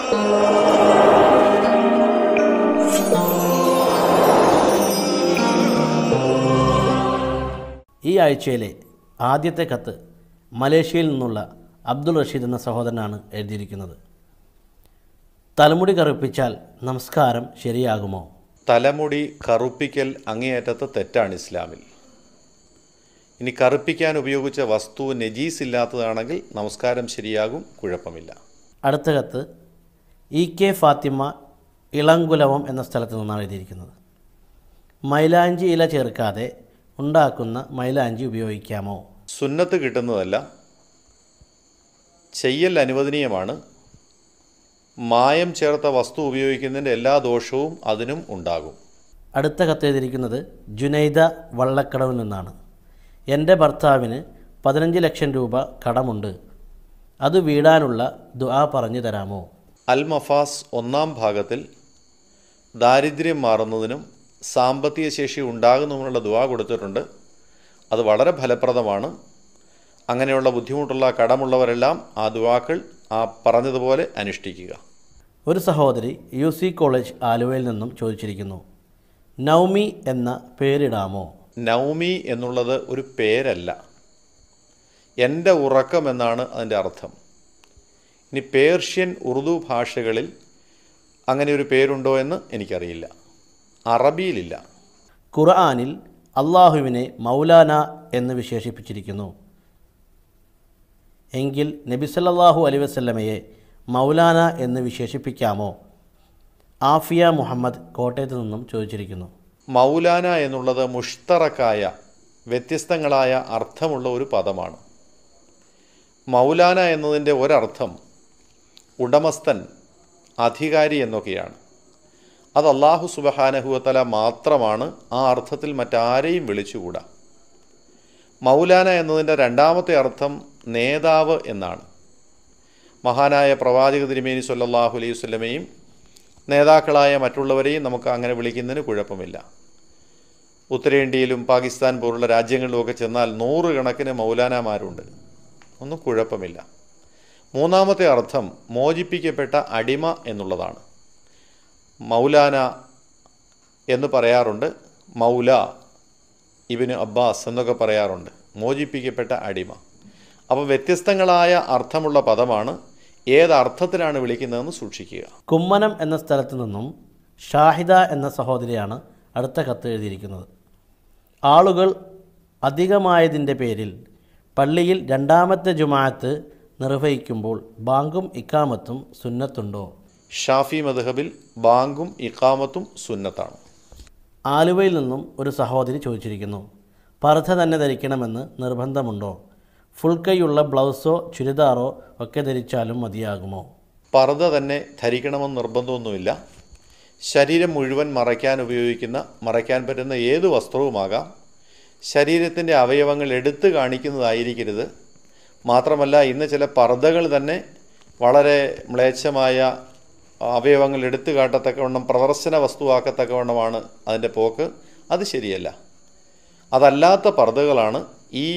ഈ ആഴ്ചയിലെ ആദ്യത്തെ കത്ത് മലേഷ്യയിൽ നിന്നുള്ള അബ്ദുൾ റഷീദ് എന്ന സഹോദരനാണ് എഴുതിയിരിക്കുന്നത് തലമുടി കറുപ്പിച്ചാൽ നമസ്കാരം ശരിയാകുമോ തലമുടി കറുപ്പിക്കൽ അങ്ങേയറ്റത്ത് തെറ്റാണ് ഇസ്ലാമിൽ ഇനി കറുപ്പിക്കാൻ ഉപയോഗിച്ച വസ്തു നജീസ് ഇല്ലാത്തതാണെങ്കിൽ നമസ്കാരം ശരിയാകും കുഴപ്പമില്ല അടുത്ത കത്ത് ഇ കെ ഫാത്തിമ ഇളങ്കുലവം എന്ന സ്ഥലത്ത് നിന്നാണ് എഴുതിയിരിക്കുന്നത് മൈലാഞ്ചി ഇല ചേർക്കാതെ ഉണ്ടാക്കുന്ന മൈലാഞ്ചി ഉപയോഗിക്കാമോ സുന്നത്ത് കിട്ടുന്നതല്ല ചെയ്യൽ അനുവദനീയമാണ് മായം ചേർത്ത വസ്തു ഉപയോഗിക്കുന്നതിൻ്റെ എല്ലാ ദോഷവും അതിനും ഉണ്ടാകും അടുത്ത കത്ത് എഴുതിയിരിക്കുന്നത് ജുനൈദ വള്ളക്കടവിൽ നിന്നാണ് എൻ്റെ ഭർത്താവിന് പതിനഞ്ച് ലക്ഷം രൂപ കടമുണ്ട് അത് വീടാനുള്ള ദുആ പറഞ്ഞു തരാമോ അൽ മഫാസ് ഒന്നാം ഭാഗത്തിൽ ദാരിദ്ര്യം മാറുന്നതിനും സാമ്പത്തിക ശേഷി ഉണ്ടാകുന്നതിനുള്ള ദുവാ കൊടുത്തിട്ടുണ്ട് അത് വളരെ ഫലപ്രദമാണ് അങ്ങനെയുള്ള ബുദ്ധിമുട്ടുള്ള കടമുള്ളവരെല്ലാം ആ ദുവാക്കൾ ആ പറഞ്ഞതുപോലെ അനുഷ്ഠിക്കുക ഒരു സഹോദരി യു സി കോളേജ് ആലുവയിൽ നിന്നും ചോദിച്ചിരിക്കുന്നു നൗമി എന്ന പേരിടാമോ നൗമി എന്നുള്ളത് ഒരു പേരല്ല എൻ്റെ ഉറക്കം എന്നാണ് അതിൻ്റെ അർത്ഥം ഇനി പേർഷ്യൻ ഉറുദു ഭാഷകളിൽ അങ്ങനെ ഒരു പേരുണ്ടോ എന്ന് എനിക്കറിയില്ല അറബിയിലില്ല ഖുർആനിൽ അള്ളാഹുവിനെ മൗലാന എന്ന് വിശേഷിപ്പിച്ചിരിക്കുന്നു എങ്കിൽ നബി സല്ലല്ലാഹു അലൈഹി വസല്ലമയെ മൗലാന എന്ന് വിശേഷിപ്പിക്കാമോ ആഫിയ മുഹമ്മദ് കോട്ടയത്ത് നിന്നും ചോദിച്ചിരിക്കുന്നു മൗലാന എന്നുള്ളത് മുഷ്തറക്കായ വ്യത്യസ്തങ്ങളായ അർത്ഥമുള്ള ഒരു പദമാണ് മൗലാന എന്നതിൻ്റെ ഒരർത്ഥം ഉടമസ്ഥൻ അധികാരി എന്നൊക്കെയാണ് അത് അള്ളാഹു സുബഹാനഹുവത്തല മാത്രമാണ് ആ അർത്ഥത്തിൽ മറ്റാരെയും വിളിച്ചുകൂടാ മൗലാന എന്നതിൻ്റെ രണ്ടാമത്തെ അർത്ഥം നേതാവ് എന്നാണ് മഹാനായ പ്രവാചക തിരുമേനി സല്ലല്ലാഹു അലൈഹി വസല്ലമയും നേതാക്കളായ മറ്റുള്ളവരെയും നമുക്ക് അങ്ങനെ വിളിക്കുന്നതിന് കുഴപ്പമില്ല ഉത്തരേന്ത്യയിലും പാകിസ്ഥാൻ പോലുള്ള രാജ്യങ്ങളിലുമൊക്കെ ചെന്നാൽ നൂറുകണക്കിന് മൗലാനമാരുണ്ട് ഒന്നും കുഴപ്പമില്ല മൂന്നാമത്തെ അർത്ഥം മോചിപ്പിക്കപ്പെട്ട അടിമ എന്നുള്ളതാണ് മൗലാന എന്ന് പറയാറുണ്ട് മൗല ഇബിന് അബ്ബാസ് എന്നൊക്കെ പറയാറുണ്ട് മോചിപ്പിക്കപ്പെട്ട അടിമ അപ്പോൾ വ്യത്യസ്തങ്ങളായ അർത്ഥമുള്ള പദമാണ് ഏത് അർത്ഥത്തിലാണ് വിളിക്കുന്നതെന്ന് സൂക്ഷിക്കുക കുമ്മനം എന്ന സ്ഥലത്ത് നിന്നും ഷാഹിദ എന്ന സഹോദരിയാണ് അടുത്ത കത്ത് എഴുതിയിരിക്കുന്നത് ആളുകൾ അധികമായതിൻ്റെ പേരിൽ പള്ളിയിൽ രണ്ടാമത്തെ ജുമാഅത്ത് നിർവഹിക്കുമ്പോൾ ബാങ്കും ഇക്കാമത്തും സുന്നത്തുണ്ടോ ഷാഫി മദ്ഹബിൽ ബാങ്കും ഇഖാമത്തും സുന്നത്താണ് ആലുവയിൽ നിന്നും ഒരു സഹോദരി ചോദിച്ചിരിക്കുന്നു പർദ്ധ തന്നെ ധരിക്കണമെന്ന് നിർബന്ധമുണ്ടോ ഫുൾ കൈയുള്ള ബ്ലൗസോ ചുരിദാറോ ഒക്കെ ധരിച്ചാലും മതിയാകുമോ പർദ്ദ തന്നെ ധരിക്കണമെന്ന് നിർബന്ധമൊന്നുമില്ല ശരീരം മുഴുവൻ മറയ്ക്കാൻ ഉപയോഗിക്കുന്ന മറയ്ക്കാൻ പറ്റുന്ന ഏത് വസ്ത്രവുമാകാം ശരീരത്തിൻ്റെ അവയവങ്ങൾ എടുത്തു കാണിക്കുന്നതായിരിക്കരുത് മാത്രമല്ല ഇന്ന് ചില പർദ്ദകൾ തന്നെ വളരെ മ്ലേച്ഛമായ അവയവങ്ങൾ എടുത്തു കാട്ടത്തക്കവണ്ണം പ്രദർശന വസ്തുവാക്കത്തക്കവണ്ണമാണ് അതിൻ്റെ പോക്ക് അത് ശരിയല്ല അതല്ലാത്ത പർദ്ദകളാണ് ഈ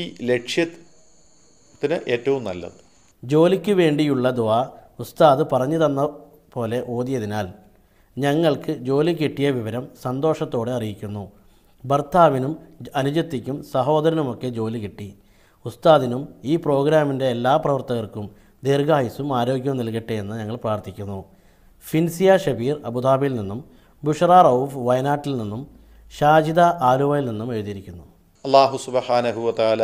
ലക്ഷ്യത്തിന് ഏറ്റവും നല്ലത് ജോലിക്ക് വേണ്ടിയുള്ള ദുആ ഉസ്താദ് പറഞ്ഞു തന്ന പോലെ ഓതിയതിനാൽ ഞങ്ങൾക്ക് ജോലി കിട്ടിയ വിവരം സന്തോഷത്തോടെ അറിയിക്കുന്നു ഭർത്താവിനും അനുജത്തിക്കും സഹോദരനുമൊക്കെ ജോലി കിട്ടി ഉസ്താദിനും ഈ പ്രോഗ്രാമിൻ്റെ എല്ലാ പ്രവർത്തകർക്കും ദീർഘായുസ്സും ആരോഗ്യവും നൽകട്ടെ എന്ന് ഞങ്ങൾ പ്രാർത്ഥിക്കുന്നു ഫിൻസിയ ഷബീർ അബുദാബിയിൽ നിന്നും ബുഷറ റൌഫ് വയനാട്ടിൽ നിന്നും ഷാജിദ ആലുവയിൽ നിന്നും എഴുതിയിരിക്കുന്നു അള്ളാഹു സുബഹാനഹുവത്താല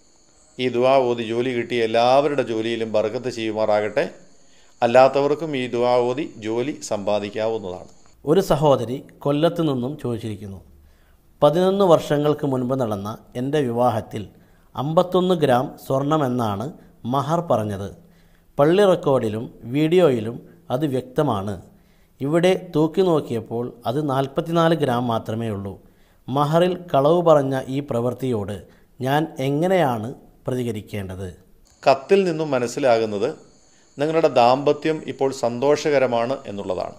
ഈ ദുആ ഓതി ജോലി കിട്ടിയ എല്ലാവരുടെ ജോലിയിലും ബർക്കത്ത് ചെയ്യുമാറാകട്ടെ അല്ലാത്തവർക്കും ഈ ദുആ ഓതി ജോലി സമ്പാദിക്കാവുന്നതാണ് ഒരു സഹോദരി കൊല്ലത്ത് നിന്നും ചോദിച്ചിരിക്കുന്നു പതിനൊന്ന് വർഷങ്ങൾക്ക് മുൻപ് നടന്ന എൻ്റെ വിവാഹത്തിൽ അമ്പത്തൊന്ന് ഗ്രാം സ്വർണമെന്നാണ് മഹർ പറഞ്ഞത് പള്ളി റെക്കോർഡിലും വീഡിയോയിലും അത് വ്യക്തമാണ് ഇവിടെ തൂക്കി നോക്കിയപ്പോൾ അത് നാൽപ്പത്തിനാല് ഗ്രാം മാത്രമേ ഉള്ളൂ മഹറിൽ കളവ് പറഞ്ഞ ഈ പ്രവൃത്തിയോട് ഞാൻ എങ്ങനെയാണ് പ്രതികരിക്കേണ്ടത് കത്തിൽ നിന്നും മനസ്സിലാകുന്നത് നിങ്ങളുടെ ദാമ്പത്യം ഇപ്പോൾ സന്തോഷകരമാണ് എന്നുള്ളതാണ്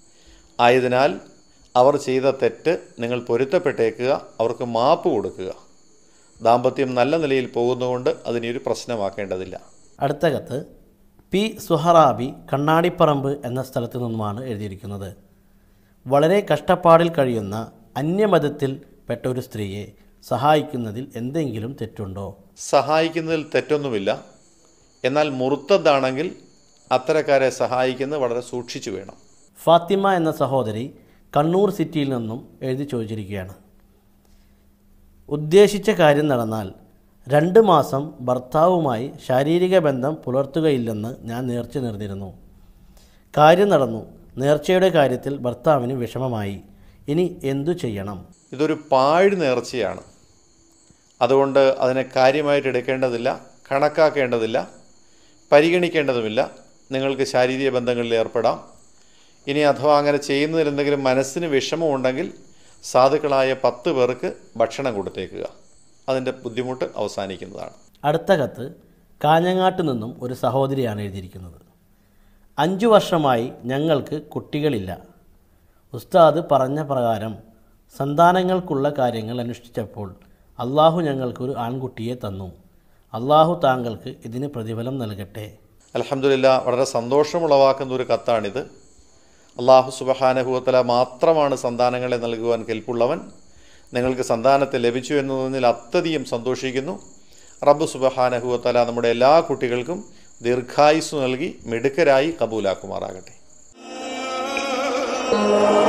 ആയതിനാൽ അവർ ചെയ്ത തെറ്റ് നിങ്ങൾ പൊരുത്തപ്പെട്ടേക്കുക അവർക്ക് മാപ്പ് കൊടുക്കുക ദാമ്പത്യം നല്ല നിലയിൽ പോകുന്നതുകൊണ്ട് അതിനൊരു പ്രശ്നമാക്കേണ്ടതില്ല അടുത്ത കത്ത് പി സുഹറാബി കണ്ണാടിപ്പറമ്പ് എന്ന സ്ഥലത്ത് നിന്നുമാണ് എഴുതിയിരിക്കുന്നത് വളരെ കഷ്ടപ്പാടിൽ കഴിയുന്ന അന്യമതത്തിൽ പെട്ട ഒരു സ്ത്രീയെ സഹായിക്കുന്നതിൽ എന്തെങ്കിലും തെറ്റുണ്ടോ സഹായിക്കുന്നതിൽ തെറ്റൊന്നുമില്ല എന്നാൽ മുറുത്തതാണെങ്കിൽ അത്തരക്കാരെ സഹായിക്കുന്നത് വളരെ സൂക്ഷിച്ചു വേണം ഫാത്തിമ എന്ന സഹോദരി കണ്ണൂർ സിറ്റിയിൽ നിന്നും എഴുതി ചോദിച്ചിരിക്കുകയാണ് ഉദ്ദേശിച്ച കാര്യം നടന്നാൽ രണ്ട് മാസം ഭർത്താവുമായി ശാരീരിക ബന്ധം പുലർത്തുകയില്ലെന്ന് ഞാൻ നേർച്ച നേർന്നിരുന്നു കാര്യം നടന്നു നേർച്ചയുടെ കാര്യത്തിൽ ഭർത്താവിന് വിഷമമായി ഇനി എന്തു ചെയ്യണം ഇതൊരു പാഴ് നേർച്ചയാണ് അതുകൊണ്ട് അതിനെ കാര്യമായിട്ട് എടുക്കേണ്ടതില്ല കണക്കാക്കേണ്ടതില്ല പരിഗണിക്കേണ്ടതുമില്ല നിങ്ങൾക്ക് ശാരീരിക ബന്ധങ്ങളിൽ ഏർപ്പെടാം ഇനി അഥവാ അങ്ങനെ ചെയ്യുന്നതിൽ എന്തെങ്കിലും മനസ്സിന് വിഷമമുണ്ടെങ്കിൽ സാധുക്കളായ പത്ത് പേർക്ക് ഭക്ഷണം കൊടുത്തേക്കുക അതിൻ്റെ ബുദ്ധിമുട്ട് അവസാനിക്കുന്നതാണ് അടുത്ത കത്ത് കാഞ്ഞങ്ങാട്ട് നിന്നും ഒരു സഹോദരിയാണ് എഴുതിയിരിക്കുന്നത് അഞ്ചു വർഷമായി ഞങ്ങൾക്ക് കുട്ടികളില്ല ഉസ്താദ് പറഞ്ഞ പ്രകാരം സന്താനങ്ങൾക്കുള്ള കാര്യങ്ങൾ അനുഷ്ഠിച്ചപ്പോൾ അള്ളാഹു ഞങ്ങൾക്കൊരു ആൺകുട്ടിയെ തന്നു അള്ളാഹു താങ്കൾക്ക് ഇതിന് പ്രതിഫലം നൽകട്ടെ അലഹമില്ല വളരെ സന്തോഷമുളവാക്കുന്ന ഒരു കത്താണിത് അള്ളാഹു സുബഹാനഹുവത്തല മാത്രമാണ് സന്താനങ്ങളെ നൽകുവാൻ കെൽപ്പുള്ളവൻ നിങ്ങൾക്ക് സന്താനത്തെ ലഭിച്ചു എന്നതിൽ അത്യധികം സന്തോഷിക്കുന്നു റബ്ബ് സുബഹാനഹുവത്തല നമ്മുടെ എല്ലാ കുട്ടികൾക്കും ദീർഘായുസ് നൽകി മിടുക്കരായി കബൂലാക്കുമാറാകട്ടെ